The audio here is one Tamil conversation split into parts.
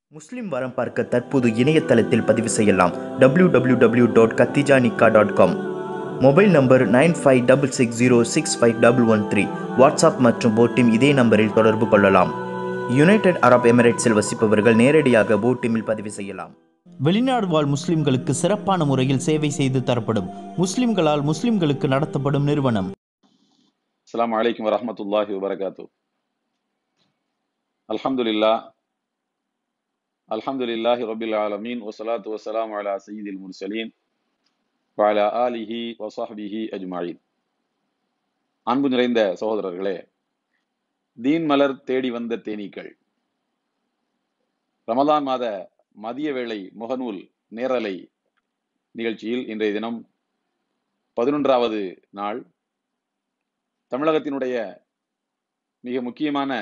முஸ்லிம் வரம் பார்க்க தற்போது இணையதளத்தில் பதிவு செய்யலாம் W W W dot Khadija Nikah dot com mobile number nine five double six zero six five double one three WhatsApp மற்றும் போட்டிம் இதே நம்பரில் தொடர்பு கொள்ளலாம் யுனைடெட் அரப் எமிரேட்ஸில் வசிப்பவர்கள் நேரடியாக போட்டிமில் பதிவு செய்யலாம் வெளிநாடு வாழ் முஸ்லிம்களுக்கு சிறப்பான முறையில் சேவை செய்து தரப்படும் முஸ்லிம்களால் முஸ்லிம்களுக்கு நடத்தப்படும் நிறுவனம் அஸ்ஸலாமு அலைக்கும் வரஹ்மத்துல்லாஹி வபரகாத்து அல்ஹம்துலில்லா அல்ஹம்துலில்லாஹி ரபில் ஆலமீன் வசலாத்து வசலாம் அலா சய்யிதில் முர்சலீன் வஅலா ஆலிஹி வஸஹ்பிஹி அஜ்மாயின் அன்பு நிறைந்த சகோதரர்களே தீன் மலர் தேடி வந்த தேனீக்கள் ரமலான் மாத மதிய வேளை முகநூல் நேரலை நிகழ்ச்சியில் இன்றைய தினம் பதினொன்றாவது நாள் தமிழகத்தினுடைய மிக முக்கியமான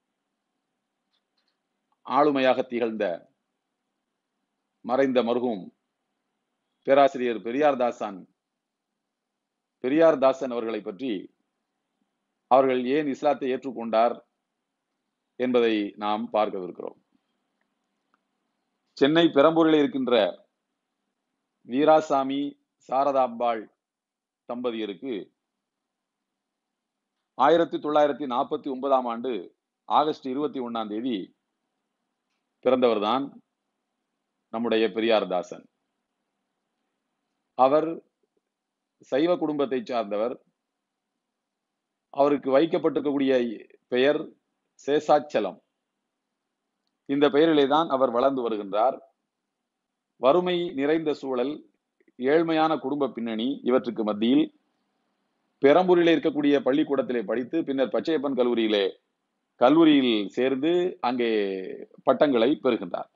ஆளுமையாக திகழ்ந்த மறைந்த மருகும் பேராசிரியர் பெரியார் தாசன் பெரியார் தாசன் அவர்களை பற்றி அவர்கள் ஏன் இஸ்லாத்தை ஏற்றுக்கொண்டார் என்பதை நாம் பார்க்கவிருக்கிறோம் சென்னை பெரம்பூரில் இருக்கின்ற வீராசாமி சாரதாம்பாள் தம்பதியருக்கு ஆயிரத்தி தொள்ளாயிரத்தி நாற்பத்தி ஒன்பதாம் ஆண்டு ஆகஸ்ட் இருபத்தி ஒன்னாம் தேதி பிறந்தவர்தான் நம்முடைய பெரியார் தாசன் அவர் சைவ குடும்பத்தை சார்ந்தவர் அவருக்கு வைக்கப்பட்டிருக்கக்கூடிய பெயர் சேசாச்சலம் இந்த பெயரிலே தான் அவர் வளர்ந்து வருகின்றார் வறுமை நிறைந்த சூழல் ஏழ்மையான குடும்ப பின்னணி இவற்றுக்கு மத்தியில் பெரம்பூரிலே இருக்கக்கூடிய பள்ளிக்கூடத்திலே படித்து பின்னர் பச்சையப்பன் கல்லூரியிலே கல்லூரியில் சேர்ந்து அங்கே பட்டங்களை பெறுகின்றார்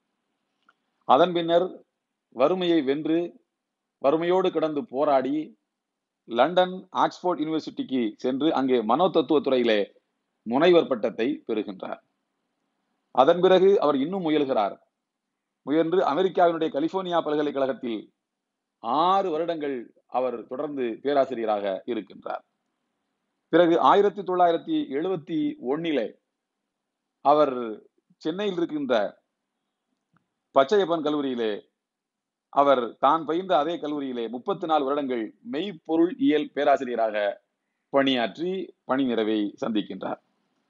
அதன் பின்னர் வறுமையை வென்று வறுமையோடு கிடந்து போராடி லண்டன் ஆக்ஸ்போர்ட் யூனிவர்சிட்டிக்கு சென்று அங்கே மனோ தத்துவ துறையிலே முனைவர் பட்டத்தை பெறுகின்றார் அதன் பிறகு அவர் இன்னும் முயல்கிறார் முயன்று அமெரிக்காவினுடைய கலிபோர்னியா பல்கலைக்கழகத்தில் ஆறு வருடங்கள் அவர் தொடர்ந்து பேராசிரியராக இருக்கின்றார் பிறகு ஆயிரத்தி தொள்ளாயிரத்தி எழுபத்தி ஒன்னிலே அவர் சென்னையில் இருக்கின்ற பச்சையப்பன் கல்லூரியிலே அவர் தான் பயின்ற அதே கல்லூரியிலே முப்பத்தி நாலு வருடங்கள் மெய்ப்பொருள் இயல் பேராசிரியராக பணியாற்றி பணி நிறைவை சந்திக்கின்றார்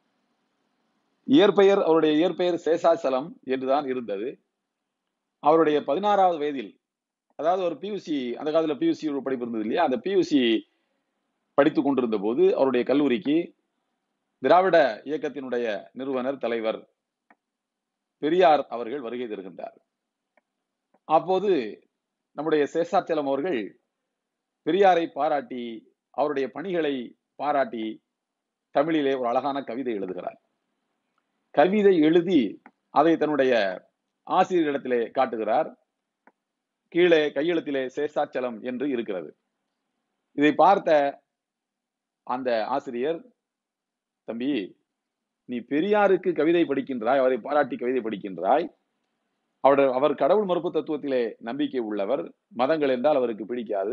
இயற்பெயர் அவருடைய இயற்பெயர் சேசாசலம் என்றுதான் இருந்தது அவருடைய பதினாறாவது வயதில் அதாவது ஒரு பியூசி அந்த காலத்துல பியூசி ஒரு படிப்பு இருந்தது இல்லையா அந்த பியூசி படித்து கொண்டிருந்த போது அவருடைய கல்லூரிக்கு திராவிட இயக்கத்தினுடைய நிறுவனர் தலைவர் பெரியார் அவர்கள் வருகை தருகின்றார் அப்போது நம்முடைய சேஷாச்சலம் அவர்கள் பெரியாரை பாராட்டி அவருடைய பணிகளை பாராட்டி தமிழிலே ஒரு அழகான கவிதை எழுதுகிறார் கவிதை எழுதி அதை தன்னுடைய ஆசிரியரிடத்திலே காட்டுகிறார் கீழே கையெழுத்திலே சேஷாச்சலம் என்று இருக்கிறது இதை பார்த்த அந்த ஆசிரியர் தம்பி நீ பெரியாருக்கு கவிதை படிக்கின்றாய் அவரை பாராட்டி கவிதை படிக்கின்றாய் அவர் அவர் கடவுள் மறுப்பு தத்துவத்திலே நம்பிக்கை உள்ளவர் மதங்கள் என்றால் அவருக்கு பிடிக்காது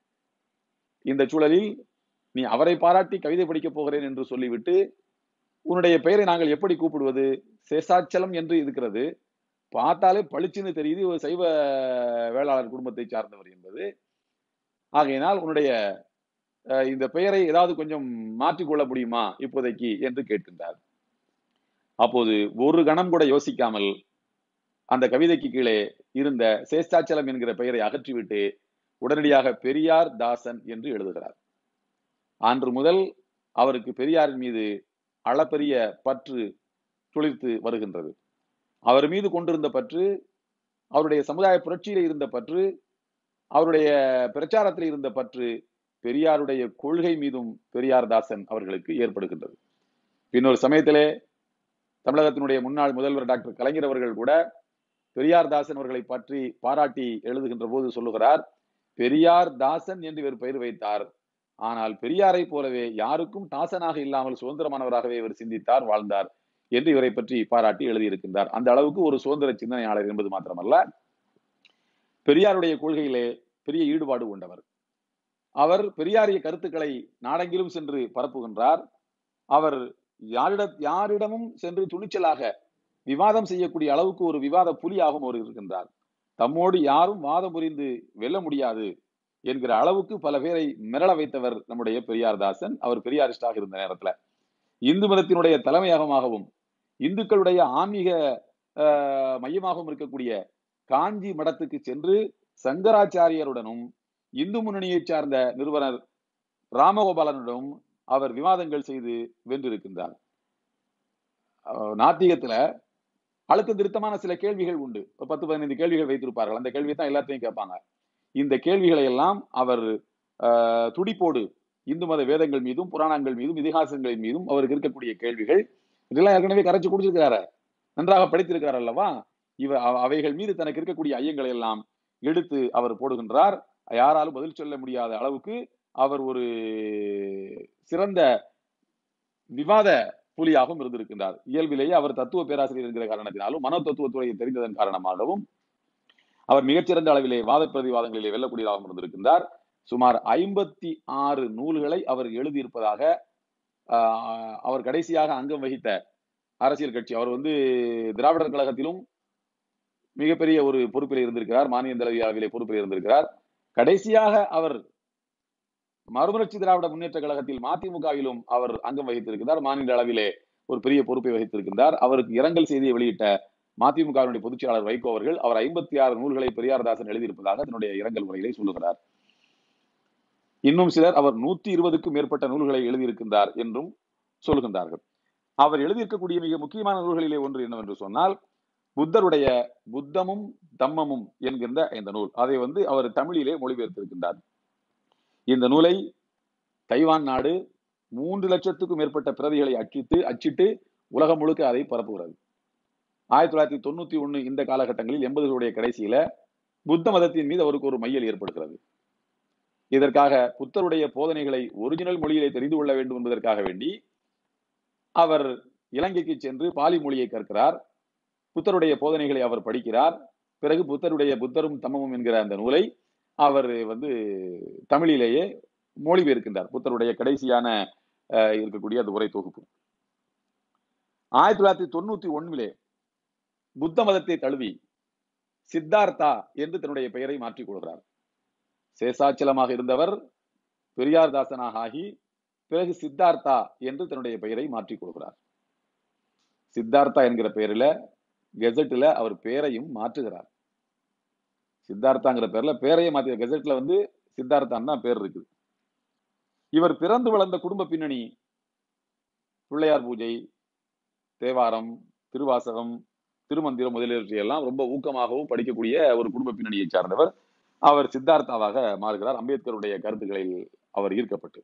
இந்த சூழலில் நீ அவரை பாராட்டி கவிதை படிக்கப் போகிறேன் என்று சொல்லிவிட்டு உன்னுடைய பெயரை நாங்கள் எப்படி கூப்பிடுவது சேஷாச்சலம் என்று இருக்கிறது பார்த்தாலே பளிச்சுன்னு தெரியுது ஒரு சைவ வேளாளர் குடும்பத்தை சார்ந்தவர் என்பது ஆகையினால் உன்னுடைய இந்த பெயரை ஏதாவது கொஞ்சம் மாற்றிக்கொள்ள முடியுமா இப்போதைக்கு என்று கேட்கின்றார் அப்போது ஒரு கணம் கூட யோசிக்காமல் அந்த கவிதைக்கு கீழே இருந்த சேஷ்டாச்சலம் என்கிற பெயரை அகற்றிவிட்டு உடனடியாக பெரியார் தாசன் என்று எழுதுகிறார் அன்று முதல் அவருக்கு பெரியாரின் மீது அளப்பரிய பற்று துளிர்த்து வருகின்றது அவர் மீது கொண்டிருந்த பற்று அவருடைய சமுதாய புரட்சியில இருந்த பற்று அவருடைய பிரச்சாரத்தில் இருந்த பற்று பெரியாருடைய கொள்கை மீதும் பெரியார் தாசன் அவர்களுக்கு ஏற்படுகின்றது பின்னொரு சமயத்திலே தமிழகத்தினுடைய முன்னாள் முதல்வர் டாக்டர் கலைஞர் அவர்கள் கூட பெரியார் தாசன் அவர்களை பற்றி பாராட்டி எழுதுகின்ற போது சொல்லுகிறார் பெரியார் தாசன் என்று இவர் பெயர் வைத்தார் ஆனால் பெரியாரை போலவே யாருக்கும் தாசனாக இல்லாமல் சுதந்திரமானவராகவே இவர் சிந்தித்தார் வாழ்ந்தார் என்று இவரை பற்றி பாராட்டி எழுதியிருக்கின்றார் அந்த அளவுக்கு ஒரு சுதந்திர சிந்தனையாளர் என்பது மாத்திரமல்ல பெரியாருடைய கொள்கையிலே பெரிய ஈடுபாடு கொண்டவர் அவர் பெரியாரிய கருத்துக்களை நாடெங்கிலும் சென்று பரப்புகின்றார் அவர் யாரிட யாரிடமும் சென்று துணிச்சலாக விவாதம் செய்யக்கூடிய அளவுக்கு ஒரு விவாத புலியாகவும் அவர் இருக்கின்றார் தம்மோடு யாரும் வாதம் புரிந்து வெல்ல முடியாது என்கிற அளவுக்கு பல பேரை மிரள வைத்தவர் நம்முடைய பெரியார்தாசன் அவர் பெரியாரிஸ்டாக இருந்த நேரத்துல இந்து மதத்தினுடைய தலைமையகமாகவும் இந்துக்களுடைய ஆன்மீக ஆஹ், மையமாகவும் இருக்கக்கூடிய காஞ்சி மடத்துக்கு சென்று சங்கராச்சாரியருடனும் இந்து முன்னணியைச் சார்ந்த நிறுவனர் ராமகோபாலனுடனும் அவர் விவாதங்கள் செய்து வென்றிருக்கின்றார் அஹ், நாத்திகத்துல அழுத்த திருத்தமான சில கேள்விகள் உண்டு ஒரு பத்து பதினைந்து கேள்விகள் வைத்திருப்பார்கள் அந்த கேள்வியை தான் எல்லாத்தையும் கேட்பாங்க இந்த கேள்விகளை எல்லாம் அவர் ஆஹ், துடிப்போடு இந்து மத வேதங்கள் மீதும் புராணங்கள் மீதும் இதிகாசங்களின் மீதும் அவருக்கு இருக்கக்கூடிய கேள்விகள் இதெல்லாம் ஏற்கனவே கரைச்சு குடிச்சிருக்கிறாரு நன்றாக படித்திருக்கிறார் அல்லவா இவ அவ- அவைகள் மீது தனக்கு இருக்கக்கூடிய ஐயங்களை எல்லாம் எடுத்து அவர் போடுகின்றார் யாராலும் பதில் சொல்ல முடியாத அளவுக்கு அவர் ஒரு சிறந்த விவாத புலியாகவும் இருந்திருக்கின்றார் இயல்பிலேயே அவர் தத்துவ பேராசிரியர் என்கிற காரணத்தினாலும் மனோ தத்துவத்துறையை தெரிந்ததன் காரணமாகவும் அவர் மிகச்சிறந்த அளவிலே வாத பிரதிவாதங்களிலே வெல்லக்கூடியதாகவும் இருந்திருக்கின்றார் சுமார் ஐம்பத்தி ஆறு நூல்களை அவர் எழுதியிருப்பதாக ஆஹ், அவர் கடைசியாக அங்கம் வகித்த அரசியல் கட்சி அவர் வந்து திராவிடர் கழகத்திலும் மிகப்பெரிய ஒரு பொறுப்பில் இருந்திருக்கிறார் மானிய தலைவி அளவிலே பொறுப்பில் இருந்திருக்கிறார் கடைசியாக அவர் மறுமலர்ச்சி திராவிட முன்னேற்ற கழகத்தில் மதிமுகவிலும் அவர் அங்கம் வகித்திருக்கிறார் மாநில அளவிலே ஒரு பெரிய பொறுப்பை வகித்திருக்கின்றார் அவருக்கு இரங்கல் செய்தியை வெளியிட்ட மதிமுகவினுடைய பொதுச்செயலாளர் வைகோ அவர்கள் அவர் ஐம்பத்தி ஆறு நூல்களை பெரியார்தாசன் எழுதியிருப்பதாக தன்னுடைய இரங்கல் உரையிலே சொல்லுகிறார் இன்னும் சிலர் அவர் நூத்தி இருபதுக்கும் மேற்பட்ட நூல்களை எழுதியிருக்கின்றார் என்றும் சொல்கின்றார்கள் அவர் எழுதியிருக்கக்கூடிய மிக முக்கியமான நூல்களிலே ஒன்று என்னவென்று சொன்னால் புத்தருடைய புத்தமும் தம்மமும் என்கின்ற இந்த நூல் அதை வந்து அவர் தமிழிலே மொழிபெயர்த்திருக்கின்றார் இந்த நூலை தைவான் நாடு மூன்று லட்சத்துக்கும் மேற்பட்ட பிரதிகளை அச்சிட்டு அச்சிட்டு உலகம் முழுக்க அதை பரப்புகிறது ஆயிரத்தி தொள்ளாயிரத்தி தொண்ணூத்தி ஒண்ணு இந்த காலகட்டங்களில் எண்பதுகளுடைய கடைசியில புத்த மதத்தின் மீது அவருக்கு ஒரு மையல் ஏற்படுகிறது இதற்காக புத்தருடைய போதனைகளை ஒரிஜினல் மொழியிலே தெரிந்து கொள்ள வேண்டும் என்பதற்காக வேண்டி அவர் இலங்கைக்கு சென்று பாலி மொழியை கற்கிறார் புத்தருடைய போதனைகளை அவர் படிக்கிறார் பிறகு புத்தருடைய புத்தரும் தம்மமும் என்கிற அந்த நூலை அவர் வந்து தமிழிலேயே மொழிபெயர்க்கின்றார் புத்தருடைய கடைசியான அஹ், இருக்கக்கூடிய அந்த உரை தொகுப்பு ஆயிரத்தி தொள்ளாயிரத்தி தொண்ணூத்தி ஒண்ணிலே புத்த மதத்தை தழுவி சித்தார்த்தா என்று தன்னுடைய பெயரை மாற்றிக் கொள்கிறார் சேசாச்சலமாக இருந்தவர் பெரியார்தாசனாக ஆகி பிறகு சித்தார்த்தா என்று தன்னுடைய பெயரை மாற்றிக் கொள்கிறார் சித்தார்த்தா என்கிற பெயரில கெசட்டில் அவர் பெயரையும் மாற்றுகிறார் சித்தார்த்தாங்கிற பேர்ல பேரையே மாத்தி கெசட்ல வந்து சித்தார்த்தான் தான் பேர் இருக்குது இவர் பிறந்து வளர்ந்த குடும்ப பின்னணி பிள்ளையார் பூஜை தேவாரம் திருவாசகம் திருமந்திரம் முதலியவற்றை எல்லாம் ரொம்ப ஊக்கமாகவும் படிக்கக்கூடிய ஒரு குடும்ப பின்னணியை சார்ந்தவர் அவர் சித்தார்த்தாவாக மாறுகிறார் அம்பேத்கருடைய கருத்துக்களில் அவர் ஈர்க்கப்பட்டு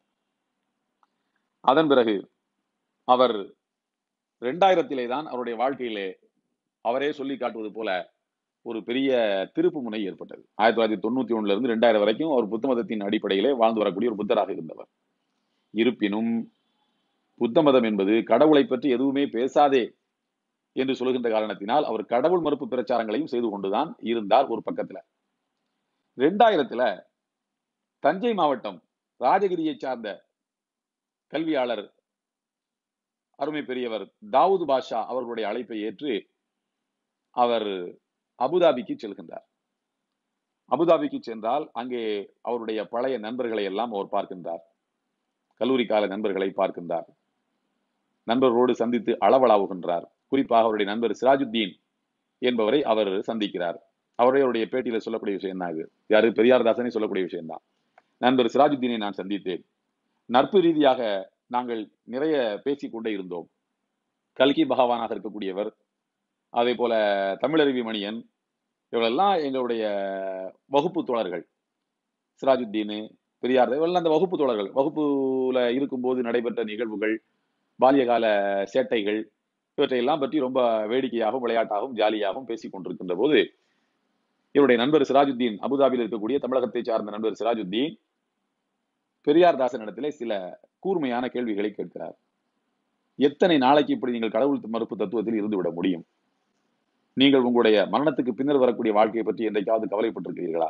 அதன் பிறகு அவர் ரெண்டாயிரத்திலே தான் அவருடைய வாழ்க்கையிலே அவரே சொல்லி காட்டுவது போல ஒரு பெரிய திருப்பு முனை ஏற்பட்டது ஆயிரத்தி தொள்ளாயிரத்தி தொண்ணூத்தி ஒண்ணுல இருந்து ரெண்டாயிரம் வரைக்கும் அவர் புத்த மதத்தின் அடிப்படையிலே வாழ்ந்து வரக்கூடிய ஒரு புத்தராக இருந்தவர் இருப்பினும் புத்த மதம் என்பது கடவுளை பற்றி எதுவுமே பேசாதே என்று சொல்கின்ற காரணத்தினால் அவர் கடவுள் மறுப்பு பிரச்சாரங்களையும் செய்து கொண்டுதான் இருந்தார் ஒரு பக்கத்துல ரெண்டாயிரத்துல தஞ்சை மாவட்டம் ராஜகிரியை சார்ந்த கல்வியாளர் அருமை பெரியவர் தாவூது பாஷா அவர்களுடைய அழைப்பை ஏற்று அவர் அபுதாபிக்கு செல்கின்றார் அபுதாபிக்கு சென்றால் அங்கே அவருடைய பழைய நண்பர்களை எல்லாம் அவர் பார்க்கின்றார் கல்லூரி கால நண்பர்களை பார்க்கின்றார் நண்பர்களோடு சந்தித்து அளவலாவுகின்றார் குறிப்பாக அவருடைய நண்பர் சிராஜுத்தீன் என்பவரை அவர் சந்திக்கிறார் அவரே அவருடைய பேட்டியில சொல்லக்கூடிய விஷயம் தான் இது யாரு பெரியார்தாசனே சொல்லக்கூடிய விஷயம்தான் நண்பர் சிராஜுத்தீனை நான் சந்தித்தேன் நட்பு ரீதியாக நாங்கள் நிறைய பேசிக் கொண்டே இருந்தோம் கல்கி பகவானாக இருக்கக்கூடியவர் அதே போல தமிழருவி மணியன் இவளெல்லாம் எங்களுடைய வகுப்பு தோழர்கள் சிராஜுத்தீன் பெரியார் இவெல்லாம் அந்த வகுப்பு தோழர்கள் வகுப்புல இருக்கும்போது நடைபெற்ற நிகழ்வுகள் பால்யகால சேட்டைகள் இவற்றையெல்லாம் பற்றி ரொம்ப வேடிக்கையாகவும் விளையாட்டாகவும் ஜாலியாகவும் பேசிக் கொண்டிருக்கின்ற போது இவருடைய நண்பர் சிராஜுத்தீன் அபுதாபியில் இருக்கக்கூடிய தமிழகத்தை சார்ந்த நண்பர் சிராஜுத்தீன் பெரியார் தாசன் இடத்திலே சில கூர்மையான கேள்விகளை கேட்கிறார் எத்தனை நாளைக்கு இப்படி நீங்கள் கடவுள் மறுப்பு தத்துவத்தில் இருந்துவிட முடியும் நீங்கள் உங்களுடைய மரணத்துக்கு பின்னர் வரக்கூடிய வாழ்க்கையை பற்றி என்றைக்காவது கவலைப்பட்டிருக்கிறீர்களா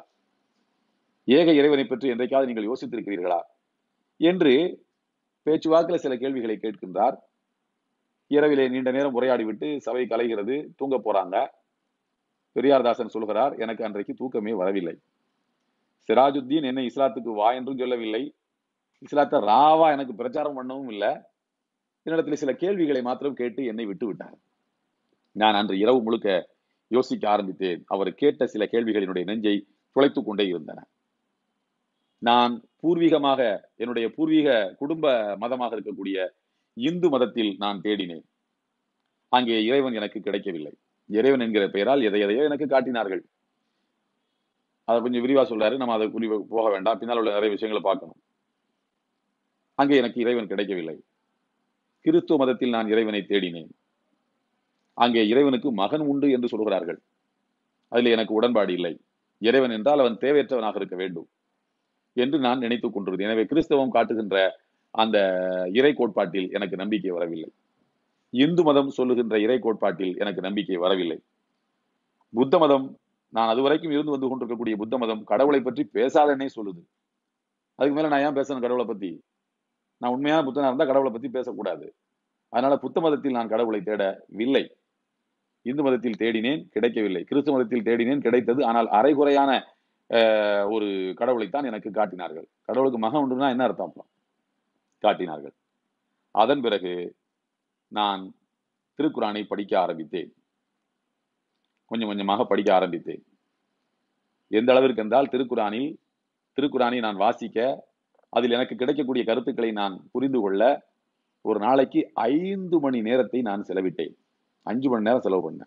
ஏக இறைவனை பற்றி என்றைக்காவது நீங்கள் யோசித்திருக்கிறீர்களா என்று பேச்சுவாக்கில் சில கேள்விகளை கேட்கின்றார் இரவிலே நீண்ட நேரம் உரையாடி விட்டு சபை கலைகிறது தூங்க போறாங்க பெரியார்தாசன் சொல்கிறார் எனக்கு அன்றைக்கு தூக்கமே வரவில்லை சிராஜுத்தீன் என்னை இஸ்லாத்துக்கு வா என்றும் சொல்லவில்லை இஸ்லாத்தை ராவா எனக்கு பிரச்சாரம் பண்ணவும் இல்லை என்னிடத்தில் சில கேள்விகளை மாத்திரம் கேட்டு என்னை விட்டு விட்டார் நான் அன்று இரவு முழுக்க யோசிக்க ஆரம்பித்தேன் அவர் கேட்ட சில கேள்விகளினுடைய நெஞ்சை துளைத்துக் கொண்டே இருந்தன நான் பூர்வீகமாக என்னுடைய பூர்வீக குடும்ப மதமாக இருக்கக்கூடிய இந்து மதத்தில் நான் தேடினேன் அங்கே இறைவன் எனக்கு கிடைக்கவில்லை இறைவன் என்கிற பெயரால் எதை எதையோ எனக்கு காட்டினார்கள் அதை கொஞ்சம் விரிவா சொல்றாரு நம்ம அதை குறி போக வேண்டாம் பின்னால் உள்ள நிறைய விஷயங்களை பார்க்கணும் அங்கே எனக்கு இறைவன் கிடைக்கவில்லை கிறிஸ்துவ மதத்தில் நான் இறைவனை தேடினேன் அங்கே இறைவனுக்கு மகன் உண்டு என்று சொல்கிறார்கள் அதில் எனக்கு உடன்பாடு இல்லை இறைவன் என்றால் அவன் தேவையற்றவனாக இருக்க வேண்டும் என்று நான் நினைத்துக் கொண்டிருந்தேன் எனவே கிறிஸ்தவம் காட்டுகின்ற அந்த இறை கோட்பாட்டில் எனக்கு நம்பிக்கை வரவில்லை இந்து மதம் சொல்லுகின்ற இறை கோட்பாட்டில் எனக்கு நம்பிக்கை வரவில்லை புத்த மதம் நான் அதுவரைக்கும் இருந்து வந்து கொண்டிருக்கக்கூடிய புத்த மதம் கடவுளை பற்றி பேசாதன்னே சொல்லுது அதுக்கு மேல நான் ஏன் பேசணும் கடவுளை பத்தி நான் உண்மையான புத்தனா இருந்தா கடவுளை பத்தி பேசக்கூடாது அதனால புத்த மதத்தில் நான் கடவுளை தேடவில்லை இந்து மதத்தில் தேடினேன் கிடைக்கவில்லை கிறிஸ்து மதத்தில் தேடினேன் கிடைத்தது ஆனால் அரைகுறையான அஹ், ஒரு கடவுளைத்தான் எனக்கு காட்டினார்கள் கடவுளுக்கு மகன் உண்டுனா என்ன அர்த்தம் அப்போ? காட்டினார்கள் அதன் பிறகு நான் திருக்குறானை படிக்க ஆரம்பித்தேன் கொஞ்சம் கொஞ்சமாக படிக்க ஆரம்பித்தேன் எந்த அளவிற்கு என்றால் திருக்குறானில் திருக்குறானை நான் வாசிக்க அதில் எனக்கு கிடைக்கக்கூடிய கருத்துக்களை நான் புரிந்து கொள்ள ஒரு நாளைக்கு ஐந்து மணி நேரத்தை நான் செலவிட்டேன் அஞ்சு மணி நேரம் செலவு பண்ணேன்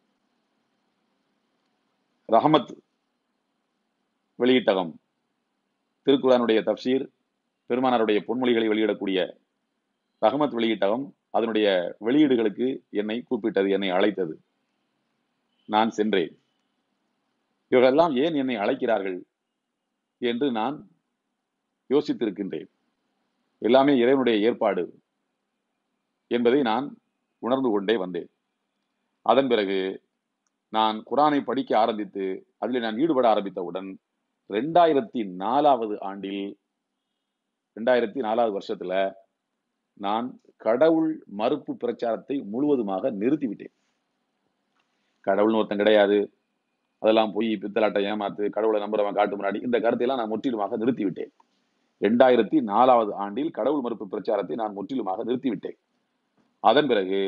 ரஹமத் வெளியீட்டகம் திருக்குறானுடைய தப்சீர் பெருமானாருடைய பொன்மொழிகளை வெளியிடக்கூடிய ரஹமத் வெளியீட்டகம் அதனுடைய வெளியீடுகளுக்கு என்னை கூப்பிட்டது என்னை அழைத்தது நான் சென்றேன் இவர்களெல்லாம் ஏன் என்னை அழைக்கிறார்கள் என்று நான் யோசித்திருக்கின்றேன் எல்லாமே இறைவனுடைய ஏற்பாடு என்பதை நான் உணர்ந்து கொண்டே வந்தேன் அதன் பிறகு நான் குரானை படிக்க ஆரம்பித்து அதில் நான் ஈடுபட ஆரம்பித்தவுடன் ரெண்டாயிரத்தி நாலாவது ஆண்டில் ரெண்டாயிரத்தி நாலாவது வருஷத்துல நான் கடவுள் மறுப்பு பிரச்சாரத்தை முழுவதுமாக நிறுத்திவிட்டேன் கடவுள்னு ஒருத்தன் கிடையாது அதெல்லாம் போய் பித்தலாட்டை ஏமாத்து கடவுளை நம்புறவன் காட்டு முன்னாடி இந்த கருத்தையெல்லாம் நான் முற்றிலுமாக நிறுத்திவிட்டேன் ரெண்டாயிரத்தி நாலாவது ஆண்டில் கடவுள் மறுப்பு பிரச்சாரத்தை நான் முற்றிலுமாக நிறுத்திவிட்டேன் அதன் பிறகு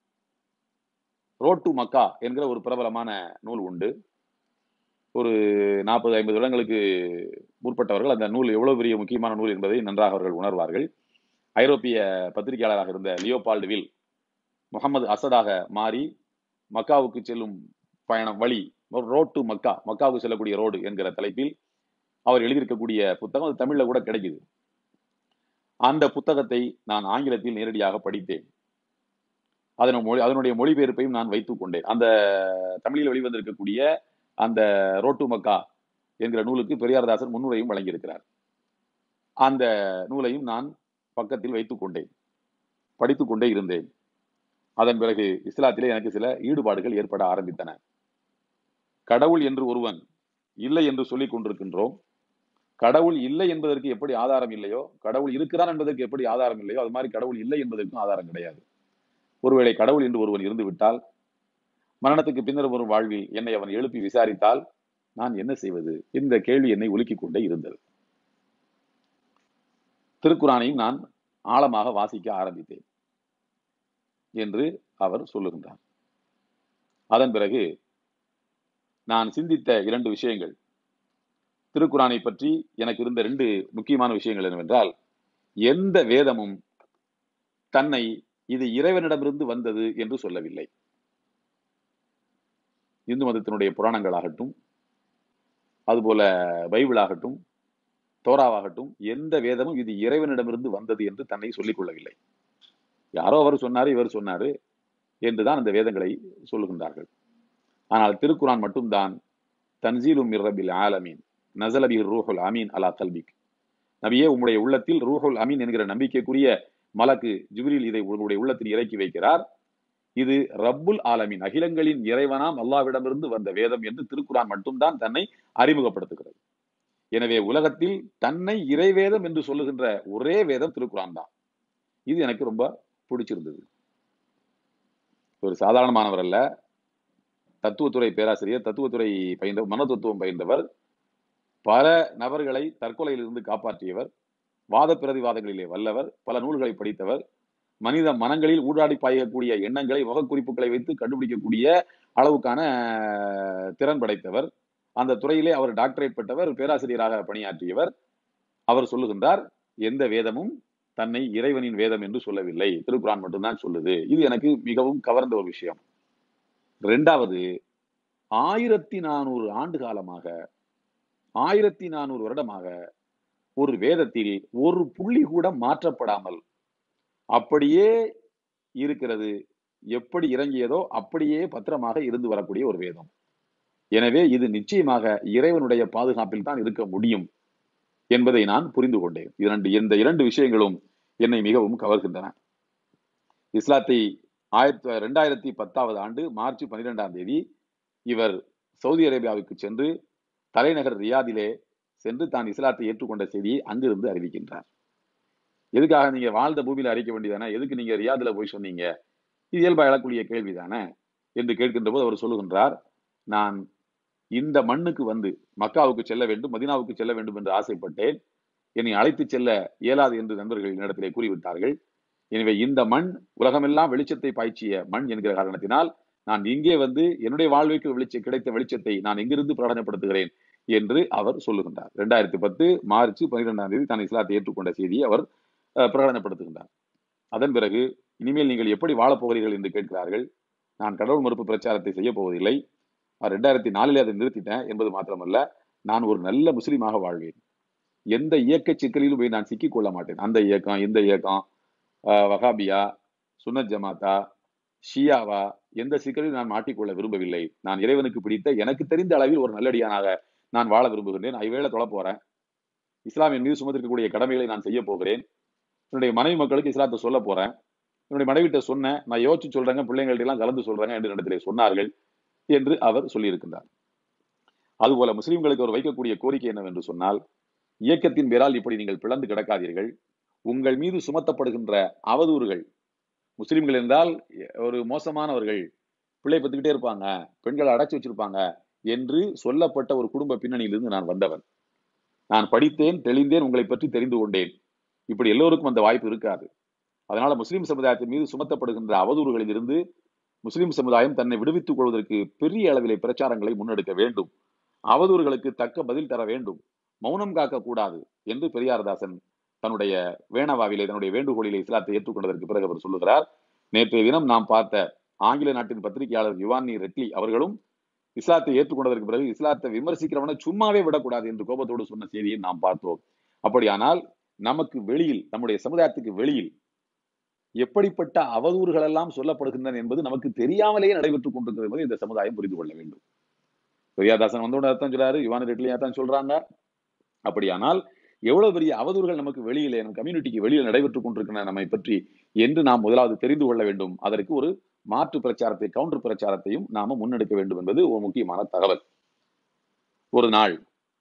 ரோட் டு மக்கா என்கிற ஒரு பிரபலமான நூல் உண்டு ஒரு நாற்பது ஐம்பது வருடங்களுக்கு முற்பட்டவர்கள் அந்த நூல் எவ்வளவு பெரிய முக்கியமான நூல் என்பதை நன்றாக அவர்கள் உணர்வார்கள் ஐரோப்பிய பத்திரிகையாளராக இருந்த லியோபால்டு வில் முகமது அசடாக மாறி மக்காவுக்கு செல்லும் பயணம் வழி ரோட் டு மக்கா மக்காவுக்கு செல்லக்கூடிய ரோடு என்கிற தலைப்பில் அவர் எழுதியிருக்கக்கூடிய புத்தகம் அது தமிழ்ல கூட கிடைக்குது அந்த புத்தகத்தை நான் ஆங்கிலத்தில் நேரடியாக படித்தேன் அதன் மொழி அதனுடைய மொழிபெயர்ப்பையும் நான் வைத்துக் கொண்டேன் அந்த தமிழில் வெளிவந்திருக்கக்கூடிய அந்த ரோட்டு மக்கா என்கிற நூலுக்கு பெரியார்தாசன் முன்னுரையும் வழங்கியிருக்கிறார் அந்த நூலையும் நான் பக்கத்தில் வைத்துக் கொண்டேன் படித்துக் கொண்டே இருந்தேன் அதன் பிறகு இஸ்லாத்திலே எனக்கு சில ஈடுபாடுகள் ஏற்பட ஆரம்பித்தன கடவுள் என்று ஒருவன் இல்லை என்று சொல்லிக் கொண்டிருக்கின்றோம் கடவுள் இல்லை என்பதற்கு எப்படி ஆதாரம் இல்லையோ கடவுள் இருக்கிறான் என்பதற்கு எப்படி ஆதாரம் இல்லையோ அது மாதிரி கடவுள் இல்லை என்பதற்கும் ஆதாரம் கிடையாது ஒருவேளை கடவுள் என்று ஒருவன் இருந்து விட்டால் மரணத்துக்கு பின்னர் வரும் வாழ்வில் என்னை அவன் எழுப்பி விசாரித்தால் நான் என்ன செய்வது இந்த கேள்வி என்னை உலுக்கிக் கொண்டே இருந்தது திருக்குறானையும் நான் ஆழமாக வாசிக்க ஆரம்பித்தேன் என்று அவர் சொல்லுகின்றார் அதன் பிறகு நான் சிந்தித்த இரண்டு விஷயங்கள் திருக்குறானை பற்றி எனக்கு இருந்த ரெண்டு முக்கியமான விஷயங்கள் என்னவென்றால் எந்த வேதமும் தன்னை இது இறைவனிடமிருந்து வந்தது என்று சொல்லவில்லை இந்து மதத்தினுடைய புராணங்களாகட்டும் அதுபோல பைபிள் ஆகட்டும் தோராவாகட்டும் எந்த வேதமும் இது இறைவனிடமிருந்து வந்தது என்று தன்னை சொல்லிக் கொள்ளவில்லை யாரோ அவர் சொன்னாரு இவர் சொன்னாரு என்றுதான் அந்த வேதங்களை சொல்லுகின்றார்கள் ஆனால் திருக்குரான் மட்டும்தான் தன்சீலும் மிர்ரபில் ஆலமீன் நசலபி ரூஹுல் அமீன் அலா கல்பிக் நபியே உம்முடைய உள்ளத்தில் ரூஹுல் அமீன் என்கிற நம்பிக்கைக்குரிய மலக்கு ஜிப்ரீல் இதை உங்களுடைய உள்ளத்தில் இறக்கி வைக்கிறார் இது ரப்புல் ஆலமீன் அகிலங்களின் இறைவனாம் அல்லாவிடமிருந்து வந்த வேதம் என்று திருக்குரான் மட்டும்தான் தன்னை அறிமுகப்படுத்துகிறது எனவே உலகத்தில் தன்னை இறைவேதம் என்று சொல்லுகின்ற ஒரே வேதம் திருக்குரான் தான் இது எனக்கு ரொம்ப பிடிச்சிருந்தது ஒரு சாதாரணமானவர் அல்ல தத்துவத்துறை பேராசிரியர் தத்துவத்துறை பயின்ற மன தத்துவம் பயின்றவர் பல நபர்களை தற்கொலையிலிருந்து காப்பாற்றியவர் வாத பிரதிவாதங்களிலே வல்லவர் பல நூல்களை படித்தவர் மனித மனங்களில் ஊடாடி பாயக்கூடிய எண்ணங்களை முகக்குறிப்புகளை வைத்து கண்டுபிடிக்கக்கூடிய அளவுக்கான அஹ், திறன் படைத்தவர் அந்த துறையிலே அவர் டாக்டரேட் பெற்றவர் பேராசிரியராக பணியாற்றியவர் அவர் சொல்லுகின்றார் எந்த வேதமும் தன்னை இறைவனின் வேதம் என்று சொல்லவில்லை திருக்குரான் மட்டும்தான் சொல்லுது இது எனக்கு மிகவும் கவர்ந்த ஒரு விஷயம் ரெண்டாவது ஆயிரத்தி நானூறு ஆண்டு காலமாக ஆயிரத்தி நானூறு வருடமாக ஒரு வேதத்தில் ஒரு புள்ளி கூட மாற்றப்படாமல் அப்படியே இருக்கிறது எப்படி இறங்கியதோ அப்படியே பத்திரமாக இருந்து வரக்கூடிய ஒரு வேதம் எனவே இது நிச்சயமாக இறைவனுடைய பாதுகாப்பில் தான் இருக்க முடியும் என்பதை நான் புரிந்து கொண்டேன் இரண்டு இந்த இரண்டு விஷயங்களும் என்னை மிகவும் கவர்கின்றன இஸ்லாத்தை ஆயிரத்தி ரெண்டாயிரத்தி பத்தாவது ஆண்டு மார்ச் பன்னிரெண்டாம் தேதி இவர் சவுதி அரேபியாவுக்கு சென்று தலைநகர் ரியாதிலே சென்று தான் இஸ்லாத்தை ஏற்றுக்கொண்ட செய்தியை அங்கிருந்து அறிவிக்கின்றார் எதுக்காக நீங்க வாழ்ந்த பூமியில அறிக்க வேண்டியதானே எதுக்கு நீங்க ரியாதுல போய் சொன்னீங்க இது இயல்பா எழக்கூடிய கேள்விதானே என்று கேட்கின்ற போது அவர் சொல்லுகின்றார் நான் இந்த மண்ணுக்கு வந்து மக்காவுக்கு செல்ல வேண்டும் மதீனாவுக்கு செல்ல வேண்டும் என்று ஆசைப்பட்டேன் என்னை அழைத்து செல்ல இயலாது என்று நண்பர்கள் என்னிடத்திலே கூறிவிட்டார்கள் எனவே இந்த மண் உலகமெல்லாம் வெளிச்சத்தை பாய்ச்சிய மண் என்கிற காரணத்தினால் நான் இங்கே வந்து என்னுடைய வாழ்வுக்கு வெளிச்ச கிடைத்த வெளிச்சத்தை நான் எங்கிருந்து பிரகடனப்படுத்துகிறேன் என்று அவர் சொல்லுகின்றார் ரெண்டாயிரத்தி பத்து மார்ச் பன்னிரெண்டாம் தேதி தான் இஸ்லாத்தை ஏற்றுக்கொண்ட செய்தியை அவர் அஹ், பிரகடனப்படுத்துகின்றார் அதன் பிறகு இனிமேல் நீங்கள் எப்படி வாழப் போகிறீர்கள் என்று கேட்கிறார்கள் நான் கடவுள் மறுப்பு பிரச்சாரத்தை செய்ய போவதில்லை ரெண்டாயிரத்தி நாலிலே அதை நிறுத்திட்டேன் என்பது மாத்திரமல்ல நான் ஒரு நல்ல முஸ்லீமாக வாழ்வேன் எந்த இயக்க சிக்கலிலும் போய் நான் சிக்கிக் கொள்ள மாட்டேன் அந்த இயக்கம் இந்த இயக்கம் ஆஹ், வஹாபியா சுன்னத் ஜமாத்தா ஷியாவா எந்த சிக்கலிலும் நான் மாட்டிக்கொள்ள விரும்பவில்லை நான் இறைவனுக்கு பிடித்த எனக்கு தெரிந்த அளவில் ஒரு நல்லடியானாக நான் வாழ விரும்புகின்றேன் ஐவேளை தொழ போறேன் இஸ்லாமின் மீது சுமந்திருக்கக்கூடிய கடமைகளை நான் செய்ய போகிறேன் என்னுடைய மனைவி மக்களுக்கு இஸ்லாத்தை சொல்ல போறேன் என்னுடைய மனைவிட்ட சொன்னேன் நான் யோசிச்சு சொல்றேங்க பிள்ளைங்கள்ட்ட எல்லாம் கலந்து சொல்றேங்க என்று இடத்திலே சொன்னார்கள் என்று அவர் சொல்லியிருக்கின்றார் அதுபோல முஸ்லிம்களுக்கு அவர் வைக்கக்கூடிய கோரிக்கை என்னவென்று சொன்னால் இயக்கத்தின் பேரால் இப்படி நீங்கள் பிளந்து கிடக்காதீர்கள் உங்கள் மீது சுமத்தப்படுகின்ற அவதூறுகள் முஸ்லிம்கள் என்றால் ஒரு மோசமானவர்கள் பிள்ளை பத்துக்கிட்டே இருப்பாங்க பெண்களை அடைச்சு வச்சிருப்பாங்க என்று சொல்லப்பட்ட ஒரு குடும்ப பின்னணியிலிருந்து நான் வந்தவன் நான் படித்தேன் தெளிந்தேன் உங்களை பற்றி தெரிந்து கொண்டேன் இப்படி எல்லோருக்கும் அந்த வாய்ப்பு இருக்காது அதனால முஸ்லிம் சமுதாயத்தின் மீது சுமத்தப்படுகின்ற அவதூறுகளில் இருந்து முஸ்லிம் சமுதாயம் தன்னை விடுவித்துக் கொள்வதற்கு பெரிய அளவிலே பிரச்சாரங்களை முன்னெடுக்க வேண்டும் அவதூறுகளுக்கு தக்க பதில் தர வேண்டும் மௌனம் காக்க கூடாது என்று பெரியாரதாசன் தன்னுடைய வேணவாவிலே தன்னுடைய வேண்டுகோளிலே இஸ்லாத்தை ஏற்றுக்கொண்டதற்கு பிறகு அவர் சொல்லுகிறார் நேற்றைய தினம் நாம் பார்த்த ஆங்கில நாட்டின் பத்திரிகையாளர் யுவானி ரெட்லி அவர்களும் இஸ்லாத்தை ஏற்றுக்கொண்டதற்கு பிறகு இஸ்லாத்தை விமர்சிக்கிறவனை சும்மாவே விடக்கூடாது என்று கோபத்தோடு சொன்ன செய்தியை நாம் பார்த்தோம் அப்படியானால் நமக்கு வெளியில் நம்முடைய சமுதாயத்துக்கு வெளியில் எப்படிப்பட்ட அவதூறுகள் எல்லாம் சொல்லப்படுகின்றன என்பது நமக்கு தெரியாமலேயே நடைபெற்றுக் கொண்டிருக்கிறது என்பதை இந்த சமுதாயம் புரிந்து கொள்ள வேண்டும் பெரியாதாசன் வந்தோட அர்த்தம் சொல்றாரு யுவானி ரெட்லியா தான் சொல்றாங்க அப்படியானால் எவ்வளவு பெரிய அவதூறுகள் நமக்கு வெளியிலே நம் கம்யூனிட்டிக்கு வெளியில் நடைபெற்றுக் கொண்டிருக்கின்றன நம்மை பற்றி என்று நாம் முதலாவது தெரிந்து கொள்ள வேண்டும் அதற்கு ஒரு மாற்று பிரச்சாரத்தை கவுண்டர் பிரச்சாரத்தையும் நாம முன்னெடுக்க வேண்டும் என்பது ஒரு முக்கியமான தகவல் ஒரு நாள்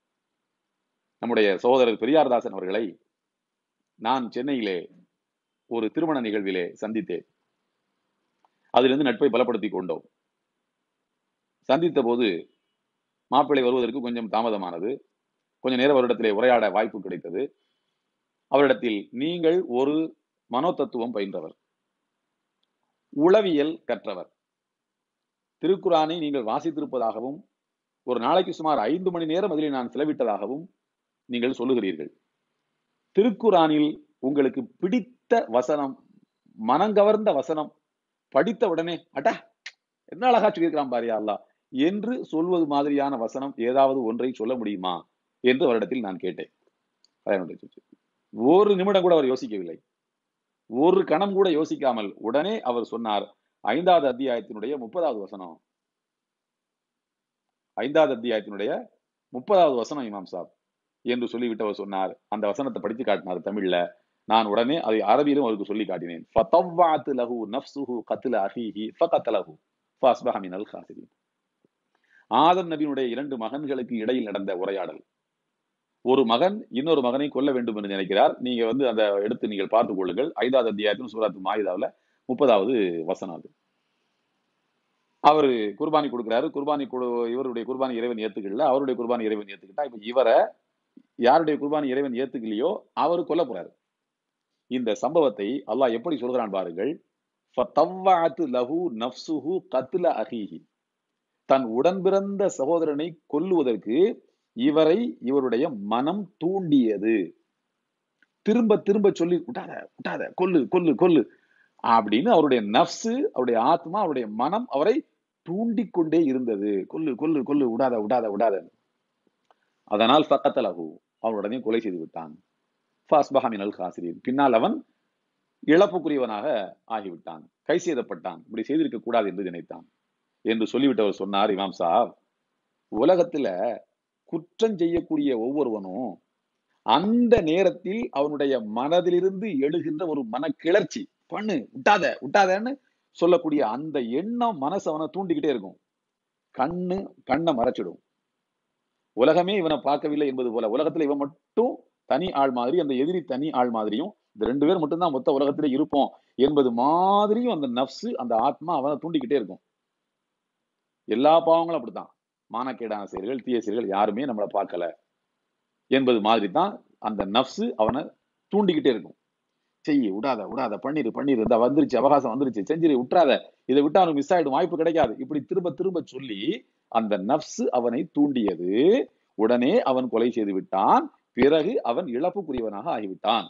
நம்முடைய சகோதரர் பெரியார்தாசன் அவர்களை நான் சென்னையிலே ஒரு திருமண நிகழ்விலே சந்தித்தேன் அதிலிருந்து நட்பை பலப்படுத்திக் கொண்டோம் சந்தித்த போது மாப்பிள்ளை வருவதற்கு கொஞ்சம் தாமதமானது கொஞ்ச நேரம் அவரிடத்திலே உரையாட வாய்ப்பு கிடைத்தது அவரிடத்தில் நீங்கள் ஒரு மனோதத்துவம் பயின்றவர் உளவியல் கற்றவர் திருக்குறானை நீங்கள் வாசித்திருப்பதாகவும் ஒரு நாளைக்கு சுமார் ஐந்து மணி நேரம் அதிலே நான் செலவிட்டதாகவும் நீங்கள் சொல்லுகிறீர்கள் திருக்குறானில் உங்களுக்கு பிடித்த வசனம் மனங்கவர்ந்த வசனம் படித்த உடனே அடா என்ன அழகா சொல்லியிருக்கிறான் பாரியா அல்லா என்று சொல்வது மாதிரியான வசனம் ஏதாவது ஒன்றை சொல்ல முடியுமா என்று அவரிடத்தில் நான் கேட்டேன் ஒரு நிமிடம் கூட அவர் யோசிக்கவில்லை ஒரு கணம் கூட யோசிக்காமல் உடனே அவர் சொன்னார் ஐந்தாவது அத்தியாயத்தினுடைய முப்பதாவது வசனம் ஐந்தாவது அத்தியாயத்தினுடைய முப்பதாவது வசனம் இமாம் சாப் என்று சொல்லிவிட்டவர் சொன்னார் அந்த வசனத்தை படித்து காட்டினார் தமிழ்ல நான் உடனே அதை அரபியிலும் அவருக்கு சொல்லி காட்டினேன் ஃபதவ்வாத் லஹு நஃப்ஸுஹு கத்ல அஹீஹி ஃபகத்லஹு ஃபஅஸ்பஹ மினல் காசிரின் ஆதம் நபியினுடைய இரண்டு மகன்களுக்கு இடையில் நடந்த உரையாடல் ஒரு மகன் இன்னொரு மகனை கொல்ல வேண்டும் என்று நினைக்கிறார் நீங்க வந்து அந்த எடுத்து நீங்கள் பார்த்துக் கொள்ளுங்கள் ஐந்தாவது அத்தியாயத்தின் சூராத்து மாயுதாவில் முப்பதாவது வசனம் அது அவரு குர்பானி கொடுக்குறாரு குர்பானி கொடு இவருடைய குர்பானி இறைவன் ஏத்துக்கல அவருடைய குர்பானி இறைவன் ஏத்துக்கிட்டா இப்ப இவரை யாருடைய குர்பானி இறைவன் ஏத்துக்கலையோ அவர் கொல்ல போறாரு இந்த சம்பவத்தை அல்லாஹ் எப்படி சொல்கிறான் பாருங்கள் ஃபதவ்வஅத் லஹு நஃப்ஸுஹு கத்ல அஹீஹி தன் உடன் பிறந்த சகோதரனை கொல்லுவதற்கு இவரை இவருடைய மனம் தூண்டியது திரும்ப திரும்ப சொல்லி விட்டாத விட்டாத கொல்லு கொல்லு கொல்லு அப்படின்னு அவருடைய நஃப்ஸு அவருடைய ஆத்மா அவருடைய மனம் அவரை தூண்டிக் கொண்டே இருந்தது கொல்லு கொல்லு கொல்லு விடாத விடாத விடாத அதனால் ஃபக்கத்தலஹு அவன் உடனே கொலை செய்து விட்டான் ஃபாஸ்பஹ மினல் காசிரின் பின்னால் அவன் இழப்புக்குரியவனாக ஆகிவிட்டான் கை செய்தப்பட்டான் இப்படி செய்திருக்க கூடாது என்று நினைத்தான் என்று சொல்லிவிட்டவர் சொன்னார் இமாம் சாப் உலகத்துல குற்றம் செய்யக்கூடிய ஒவ்வொருவனும் அந்த நேரத்தில் அவனுடைய மனதிலிருந்து எழுகின்ற ஒரு மன கிளர்ச்சி பண்ணு விட்டாத விட்டாதன்னு சொல்லக்கூடிய அந்த எண்ணம் மனசு அவனை தூண்டிக்கிட்டே இருக்கும் கண்ணு கண்ணை மறைச்சிடும் உலகமே இவனை பார்க்கவில்லை என்பது போல உலகத்துல இவன் மட்டும் தனி ஆள் மாதிரி அந்த எதிரி தனி ஆள் மாதிரியும் இந்த ரெண்டு பேர் மட்டும்தான் மொத்த உலகத்திலே இருப்போம் என்பது மாதிரியும் அந்த நப்சு அந்த ஆத்மா அவனை தூண்டிக்கிட்டே இருக்கும் எல்லா பாவங்களும் அப்படித்தான் மானக்கேடான செயல்கள் தீய செயல்கள் யாருமே நம்மளை பார்க்கல என்பது மாதிரி தான் அந்த நப்சு அவனை தூண்டிக்கிட்டே இருக்கும் செய்ய விடாத விடாத பண்ணிரு பண்ணிரு இந்த வந்துருச்சு அவகாசம் வந்துருச்சு செஞ்சிரு விட்டுறாத இதை விட்டா அவனுக்கு மிஸ் ஆயிடும் வாய்ப்பு கிடைக்காது இப்படி திரும்ப திரும்ப சொல்லி அந்த நப்சு அவனை தூண்டியது உடனே அவன் கொலை செய்து விட்டான் பிறகு அவன் இழப்புக்குரியவனாக ஆகிவிட்டான்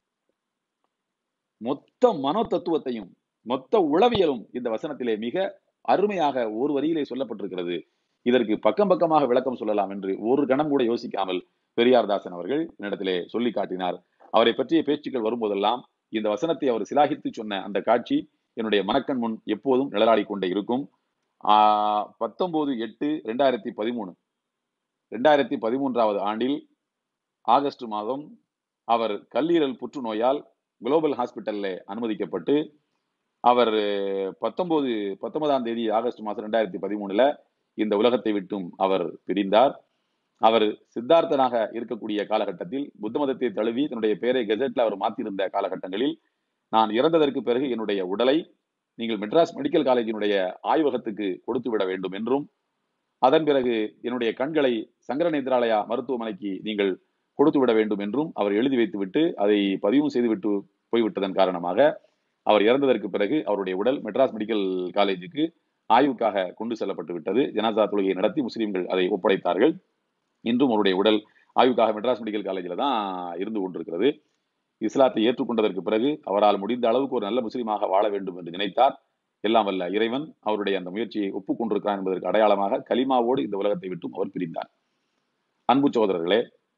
மொத்த மனோ தத்துவத்தையும் மொத்த உளவியலும் இந்த வசனத்திலே மிக அருமையாக ஒரு வரியிலே சொல்லப்பட்டிருக்கிறது இதற்கு பக்கம் பக்கமாக விளக்கம் சொல்லலாம் என்று ஒரு கணம் கூட யோசிக்காமல் பெரியார்தாசன் அவர்கள் என்னிடத்திலே சொல்லி காட்டினார் அவரை பற்றிய பேச்சுக்கள் வரும்போதெல்லாம் இந்த வசனத்தை அவர் சிலாகித்து சொன்ன அந்த காட்சி என்னுடைய மனக்கண் முன் எப்போதும் நிழலாடிக் கொண்டே இருக்கும் ஆஹ் பத்தொன்பது எட்டு ரெண்டாயிரத்தி பதிமூணு ரெண்டாயிரத்தி பதிமூன்றாவது ஆண்டில் ஆகஸ்ட் மாதம் அவர் கல்லீரல் புற்றுநோயால் குளோபல் ஹாஸ்பிட்டல்ல அனுமதிக்கப்பட்டு அவர் பத்தொன்பது பத்தொன்பதாம் தேதி ஆகஸ்ட் மாதம் ரெண்டாயிரத்தி பதிமூணுல இந்த உலகத்தை விட்டும் அவர் பிரிந்தார் அவர் சித்தார்த்தனாக இருக்கக்கூடிய காலகட்டத்தில் புத்த மதத்தை தழுவி தன்னுடைய பெயரை கெசட்ல அவர் மாற்றியிருந்த காலகட்டங்களில் நான் இறந்ததற்கு பிறகு என்னுடைய உடலை நீங்கள் மெட்ராஸ் மெடிக்கல் காலேஜினுடைய ஆய்வகத்துக்கு கொடுத்து விட வேண்டும் என்றும் அதன் பிறகு என்னுடைய கண்களை சங்கர நேத்ராலயா மருத்துவமனைக்கு நீங்கள் கொடுத்து விட வேண்டும் என்றும் அவர் எழுதி வைத்துவிட்டு அதை பதிவும் செய்துவிட்டு போய்விட்டதன் காரணமாக அவர் இறந்ததற்கு பிறகு அவருடைய உடல் மெட்ராஸ் மெடிக்கல் காலேஜுக்கு ஆய்வுக்காக கொண்டு செல்லப்பட்டு விட்டது ஜனாசா தொழுகையை நடத்தி முஸ்லிம்கள் அதை ஒப்படைத்தார்கள் இன்றும் அவருடைய உடல் ஆய்வுக்காக மெட்ராஸ் மெடிக்கல் காலேஜில் தான் இருந்து கொண்டிருக்கிறது இஸ்லாத்தை ஏற்றுக்கொண்டதற்கு பிறகு அவரால் முடிந்த அளவுக்கு ஒரு நல்ல முஸ்லீமாக வாழ வேண்டும் என்று நினைத்தார் எல்லாம் வல்ல இறைவன் அவருடைய அந்த முயற்சியை ஒப்புக்கொண்டிருக்கிறார் என்பதற்கு அடையாளமாக கலிமாவோடு இந்த உலகத்தை விட்டும் அவர் பிரிந்தார் அன்பு சகோதரர்களே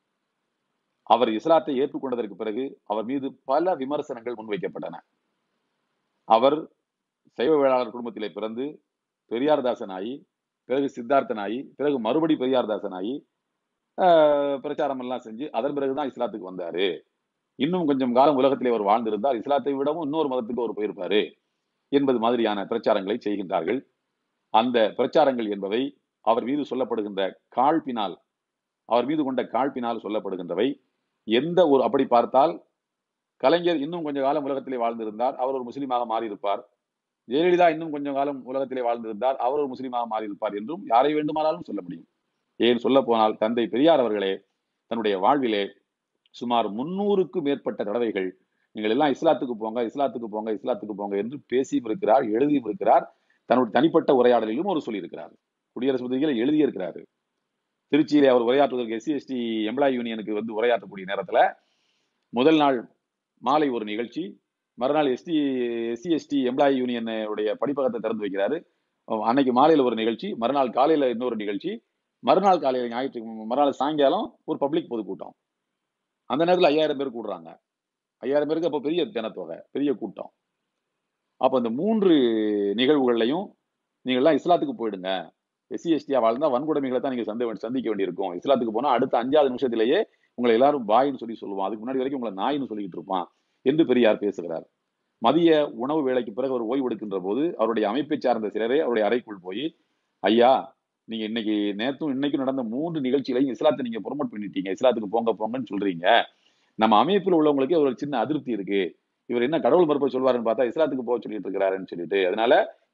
அவர் இஸ்லாத்தை ஏற்றுக்கொண்டதற்கு பிறகு அவர் மீது பல விமர்சனங்கள் முன்வைக்கப்பட்டன அவர் சைவ வேளாளர் குடும்பத்திலே பிறந்து பெரியார்தாசன் ஆகி பிறகு சித்தார்த்தன் ஆகி பிறகு மறுபடி பெரியார்தாசன் ஆகி ஆஹ், பிரச்சாரம் எல்லாம் செஞ்சு அதன் பிறகுதான் இஸ்லாத்துக்கு வந்தாரு இன்னும் கொஞ்சம் காலம் உலகத்திலே அவர் வாழ்ந்திருந்தால் இஸ்லாத்தை விடவும் இன்னொரு மதத்துக்கு அவர் போயிருப்பாரு என்பது மாதிரியான பிரச்சாரங்களை செய்கின்றார்கள் அந்த பிரச்சாரங்கள் என்பவை அவர் மீது சொல்லப்படுகின்ற காழ்ப்பினால் அவர் மீது கொண்ட காழ்ப்பினால் சொல்லப்படுகின்றவை எந்த ஒரு அப்படி பார்த்தால் கலைஞர் இன்னும் கொஞ்ச காலம் உலகத்திலே வாழ்ந்திருந்தார் அவர் ஒரு முஸ்லீமாக மாறியிருப்பார் ஜெயலலிதா இன்னும் கொஞ்சம் காலம் உலகத்திலே வாழ்ந்திருந்தார் அவர் ஒரு முஸ்லீமாக மாறியிருப்பார் என்றும் யாரை வேண்டுமானாலும் சொல்ல முடியும் ஏன் சொல்ல போனால் தந்தை பெரியார் அவர்களே தன்னுடைய வாழ்விலே சுமார் முன்னூறுக்கும் மேற்பட்ட தடவைகள் நீங்கள் எல்லாம் இஸ்லாத்துக்கு போங்க இஸ்லாத்துக்கு போங்க இஸ்லாத்துக்கு போங்க என்று பேசியும் இருக்கிறார் எழுதியும் இருக்கிறார் தன்னுடைய தனிப்பட்ட உரையாடலிலும் அவர் சொல்லியிருக்கிறார் குடியரசு பத்திரிகையில் எழுதியிருக்கிறாரு திருச்சியிலே அவர் உரையாற்றுவதற்கு எஸ்சி எஸ்டி எம்ப்ளாய் யூனியனுக்கு வந்து உரையாற்றக்கூடிய நேரத்துல முதல் நாள் மாலை ஒரு நிகழ்ச்சி மறுநாள் எஸ்டி எஸ்சி எஸ்டி எம்ப்ளாய் யூனியனுடைய படிப்பகத்தை திறந்து வைக்கிறாரு அன்னைக்கு மாலையில ஒரு நிகழ்ச்சி மறுநாள் காலையில இன்னொரு நிகழ்ச்சி மறுநாள் காலையில ஞாயிற்று மறுநாள் சாயங்காலம் ஒரு பப்ளிக் பொதுக்கூட்டம் அந்த நேரத்துல ஐயாயிரம் பேர் கூடுறாங்க ஐயாயிரம் பேருக்கு அப்போ பெரிய ஜனத்தொகை பெரிய கூட்டம் அப்போ இந்த மூன்று நிகழ்வுகள்லையும் நீங்கள்லாம் இஸ்லாத்துக்கு போயிடுங்க எஸ்சி எஸ்டியா வாழ்ந்தா வன்கொடுமைகளை தான் நீங்க சந்தி சந்திக்க வேண்டியிருக்கும் இஸ்லாத்துக்கு போனா அடுத்த அஞ்சாவது நிமிஷத்திலேயே உங்களை எல்லாரும் பாயின்னு சொல்லி சொல்லுவான் அதுக்கு முன்னாடி வரைக்கும் உங்களை நாயின்னு சொல்லிக்கிட்டு இருப்பான் என்று பெரியார் பேசுகிறார் மதிய உணவு வேளைக்கு பிறகு அவர் ஓய்வு எடுக்கின்ற போது அவருடைய அமைப்பை சார்ந்த சிலரே அவருடைய அறைக்குள் போய் ஐயா நீங்க இன்னைக்கு நேத்தும் இன்னைக்கும் நடந்த மூன்று நிகழ்ச்சிகளையும் இஸ்லாத்தை நீங்க ப்ரொமோட் பண்ணிட்டீங்க இஸ்லாத்துக்கு போங்க போங்கன்னு சொல்றீங்க நம்ம அமைப்பில் உள்ளவங்களுக்கு ஒரு சின்ன அதிருப்தி இருக்கு இவர் என்ன கடவுள் மறுப்பை சொல்வாருன்னு பார்த்தா இஸ்லாத்துக்கு போக சொல்லிட்டு இருக்கிறாருன்னு சொல்லிட்டு அதனால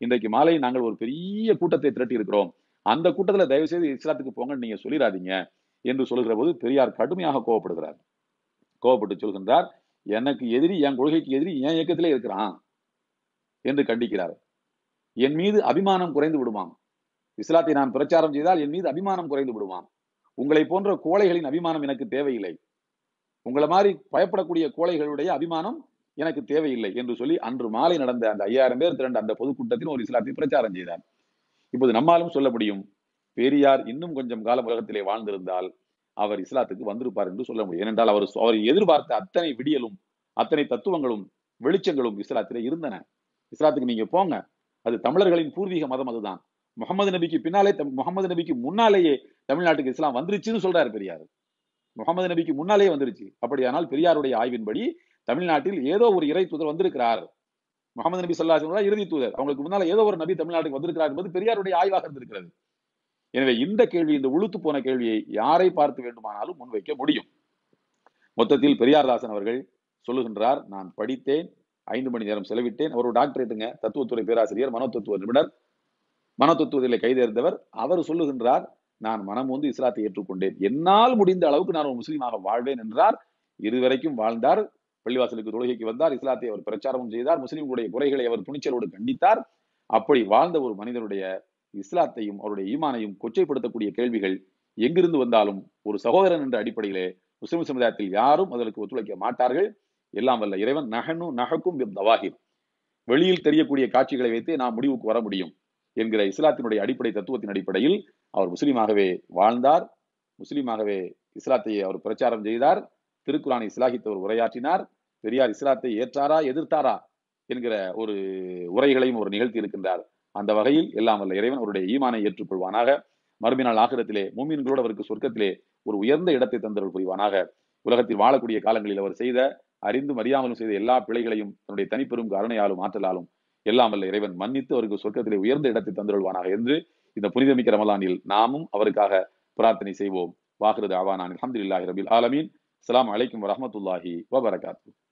இன்றைக்கு மாலை நாங்கள் ஒரு பெரிய கூட்டத்தை திரட்டி இருக்கிறோம் அந்த கூட்டத்துல தயவு செய்து இஸ்லாத்துக்கு போங்கன்னு நீங்க சொல்லிடாதீங்க என்று சொல்லுகிற போது பெரியார் கடுமையாக கோவப்படுகிறார் கோவப்பட்டு சொல்கின்றார் எனக்கு எதிரி என் கொள்கைக்கு எதிரி என் இயக்கத்திலே இருக்கிறான் என்று கண்டிக்கிறார் என் மீது அபிமானம் குறைந்து விடுமாம் இஸ்லாத்தை நான் பிரச்சாரம் செய்தால் என் மீது அபிமானம் குறைந்து விடுவான் உங்களை போன்ற கோழைகளின் அபிமானம் எனக்கு தேவையில்லை உங்களை மாதிரி பயப்படக்கூடிய கோழைகளுடைய அபிமானம் எனக்கு தேவையில்லை என்று சொல்லி அன்று மாலை நடந்த அந்த ஐயாயிரம் பேர் திரண்ட அந்த பொதுக்கூட்டத்தில் ஒரு இஸ்லாத்தை பிரச்சாரம் செய்தார் இப்போது நம்மாலும் சொல்ல முடியும் பெரியார் இன்னும் கொஞ்சம் காலம் உலகத்திலே வாழ்ந்திருந்தால் அவர் இஸ்லாத்துக்கு வந்திருப்பார் என்று சொல்ல முடியும் ஏனென்றால் அவர் அவர் எதிர்பார்த்த அத்தனை விடியலும் அத்தனை தத்துவங்களும் வெளிச்சங்களும் இஸ்லாத்திலே இருந்தன இஸ்லாத்துக்கு நீங்க போங்க அது தமிழர்களின் பூர்வீக மதம் அதுதான் முகமது நபிக்கு பின்னாலே தம்- முகமது நபிக்கு முன்னாலேயே தமிழ்நாட்டுக்கு இஸ்லாம் வந்துருச்சுன்னு சொல்றாரு பெரியார் முகமது நபிக்கு முன்னாலேயே வந்துருச்சு அப்படியானால் பெரியாருடைய ஆய்வின்படி தமிழ்நாட்டில் ஏதோ ஒரு இறை தூதர் வந்திருக்கிறார் முகமது நபி சொல்லா இறுதி தூதர் அவங்களுக்கு முன்னால ஏதோ ஒரு நபி தமிழ்நாட்டுக்கு வந்திருக்கிறார் என்பது பெரியாருடைய ஆய்வாக இருந்திருக்கிறது எனவே இந்த கேள்வி இந்த உளுத்து போன கேள்வியை யாரை பார்த்து வேண்டுமானாலும் முன்வைக்க முடியும் மொத்தத்தில் பெரியார்தாசன் அவர்கள் சொல்லுகின்றார் நான் படித்தேன் ஐந்து மணி நேரம் செலவிட்டேன் அவர் ஒரு டாக்டரேட்டுங்க தத்துவத்துறை பேராசிரியர் மனோதத்துவ நிபுணர் மனோதத்துவத்திலே கைதேர்ந்தவர் அவர் சொல்லுகின்றார் நான் மனம் வந்து இஸ்லாத்தை ஏற்றுக்கொண்டேன் என்னால் முடிந்த அளவுக்கு நான் ஒரு முஸ்லீமாக வாழ்வேன் என்றார் இதுவரைக்கும் வாழ்ந்தார் பள்ளிவாசலுக்கு தொழுகைக்கு வந்தார் இஸ்லாத்தை அவர் பிரச்சாரமும் செய்தார் முஸ்லிம்களுடைய குறைகளை அவர் துணிச்சலோடு கண்டித்தார் அப்படி வாழ்ந்த ஒரு மனிதனுடைய இஸ்லாத்தையும் அவருடைய ஈமானையும் கொச்சைப்படுத்தக்கூடிய கேள்விகள் எங்கிருந்து வந்தாலும் ஒரு சகோதரன் என்ற அடிப்படையிலே முஸ்லிம் சமுதாயத்தில் யாரும் அதற்கு ஒத்துழைக்க மாட்டார்கள் எல்லாம் வல்ல இறைவன் நகனு நகக்கும் தவாஹிர் வெளியில் தெரியக்கூடிய காட்சிகளை வைத்து நாம் முடிவுக்கு வர முடியும் என்கிற இஸ்லாத்தினுடைய அடிப்படை தத்துவத்தின் அடிப்படையில் அவர் முஸ்லீமாகவே வாழ்ந்தார் முஸ்லீமாகவே இஸ்லாத்தை அவர் பிரச்சாரம் செய்தார் திருக்குறானை இஸ்லாகித்தவர் உரையாற்றினார் பெரியார் இஸ்லாத்தை ஏற்றாரா எதிர்த்தாரா என்கிற ஒரு உரைகளையும் ஒரு நிகழ்த்தி இருக்கின்றார் அந்த வகையில் எல்லாம் வல்ல இறைவன் அவருடைய ஈமானை ஏற்றுக்கொள்வானாக மறுபினால் ஆகிரத்திலே மூமின்களோடு அவருக்கு சொர்க்கத்திலே ஒரு உயர்ந்த இடத்தை தந்தருள் புரிவானாக உலகத்தில் வாழக்கூடிய காலங்களில் அவர் செய்த அறிந்தும் அறியாமலும் செய்த எல்லா பிழைகளையும் தன்னுடைய தனிப்பெரும் கருணையாலும் ஆற்றலாலும் எல்லாம் வல்ல இறைவன் மன்னித்து அவருக்கு சொர்க்கத்திலே உயர்ந்த இடத்தை தந்தருள்வானாக என்று இந்த புனிதமிக்க ரமலானில் நாமும் அவருக்காக பிரார்த்தனை செய்வோம் வாஹிருது ஆவானான் அல்ஹம்துலில்லாஹி ரபில் ஆலமீன் அஸ்ஸலாமு அலைக்கும் வரஹ்மத்துல்லாஹி வபரகாத்துஹு